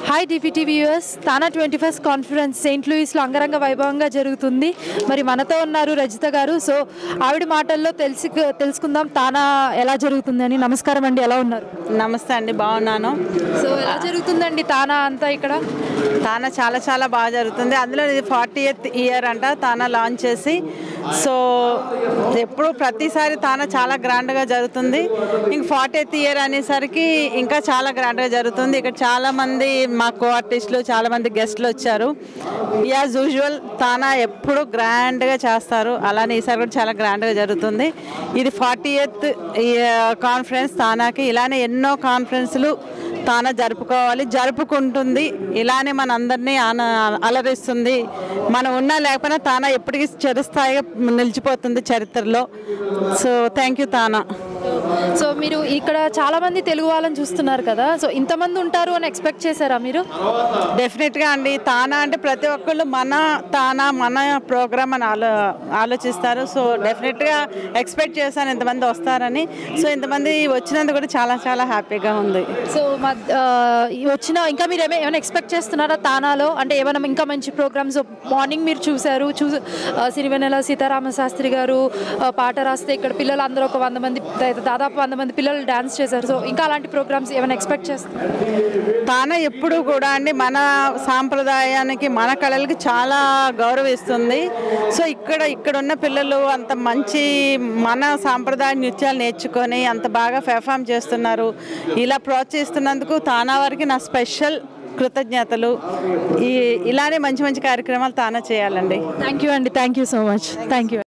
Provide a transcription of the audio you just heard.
hi DPTV US TANA twenty first conference Saint లూయిస్లో అంగరంగ వైభవంగా జరుగుతుంది మరి మనతో ఉన్నారు రజిత గారు సో ఆవిడ మాటల్లో తెలిసి తెలుసుకుందాం తానా ఎలా జరుగుతుందని నమస్కారం అండి ఎలా ఉన్నారు నమస్తే అండి బాగున్నాను సో ఎలా జరుగుతుందండి తానా అంతా ఇక్కడ తానా చాలా చాలా బాగా జరుగుతుంది అందులో ఇది ఫార్టీ ఎయిత్ ఇయర్ అంట తానా లాంచ్ చేసి సో ఎప్పుడు ప్రతిసారి తానా చాలా గ్రాండ్గా జరుగుతుంది ఇంక ఫార్టీ ఎయిత్ ఇయర్ అనేసరికి ఇంకా చాలా గ్రాండ్గా జరుగుతుంది ఇక్కడ చాలా మంది మా కో ఆర్టిస్టులు చాలా మంది గెస్ట్లు వచ్చారు యాజ్ యూజువల్ తానా ఎప్పుడు గ్రాండ్గా చేస్తారు అలానే ఈసారి కూడా చాలా గ్రాండ్గా జరుగుతుంది ఇది ఫార్టీ ఎయిత్ కాన్ఫరెన్స్ తానాకి ఇలానే ఎన్నో కాన్ఫరెన్స్లు తానా జరుపుకోవాలి జరుపుకుంటుంది ఇలానే మన అందరినీ ఆన అలరిస్తుంది మనం ఉన్నా లేకపోయినా తానా ఎప్పటికీ చిరస్థాయిగా నిలిచిపోతుంది చరిత్రలో so thank you TANA so మీరు ఇక్కడ చాలా మంది తెలుగు వాళ్ళని చూస్తున్నారు కదా సో ఇంతమంది ఉంటారు అని ఎక్స్పెక్ట్ చేశారా మీరు డెఫినెట్గా అండి తానా అంటే ప్రతి ఒక్కళ్ళు మన తానా మన ప్రోగ్రామ్ అని ఆలో ఆలోచిస్తారు సో డెఫినెట్గా ఎక్స్పెక్ట్ చేశాను ఇంతమంది వస్తారని సో ఇంతమంది వచ్చినందుకు కూడా చాలా చాలా హ్యాపీగా ఉంది సో మా ఆ, ఈ వచ్చిన ఇంకా మీరు ఏమైనా ఏమైనా ఎక్స్పెక్ట్ చేస్తున్నారా తానాలో అంటే ఏమైనా ఇంకా మంచి ప్రోగ్రామ్స్ మార్నింగ్ మీరు చూశారు చూ ఆ, సిరివెన్నెల సీతారామ శాస్త్రి గారు ఆ, పాట రాస్తే ఇక్కడ పిల్లలు అందరూ ఒక వంద మంది దా- దాదాపు వంద మంది పిల్లలు డాన్స్ చేశారు సో ఇంకా అలాంటి ప్రోగ్రామ్స్ ఏమైనా ఎక్స్పెక్ట్ చేస్తున్నారు తానా ఎప్పుడు కూడా అండి మన సాంప్రదాయానికి మన కళలకి చాలా గౌరవిస్తుంది సో ఇక్కడ ఇక్కడ ఉన్న పిల్లలు అంత మంచి మన సాంప్రదాయ నృత్యాలు నేర్చుకొని అంత బాగా పెర్ఫామ్ చేస్తున్నారు ఇలా ప్రోత్సహిస్తున్నందుకు తానా వారికి నా స్పెషల్ కృతజ్ఞతలు ఈ ఇలానే మంచి మంచి కార్యక్రమాలు తానా చేయాలండి థ్యాంక్ యూ అండి thank you so much thank you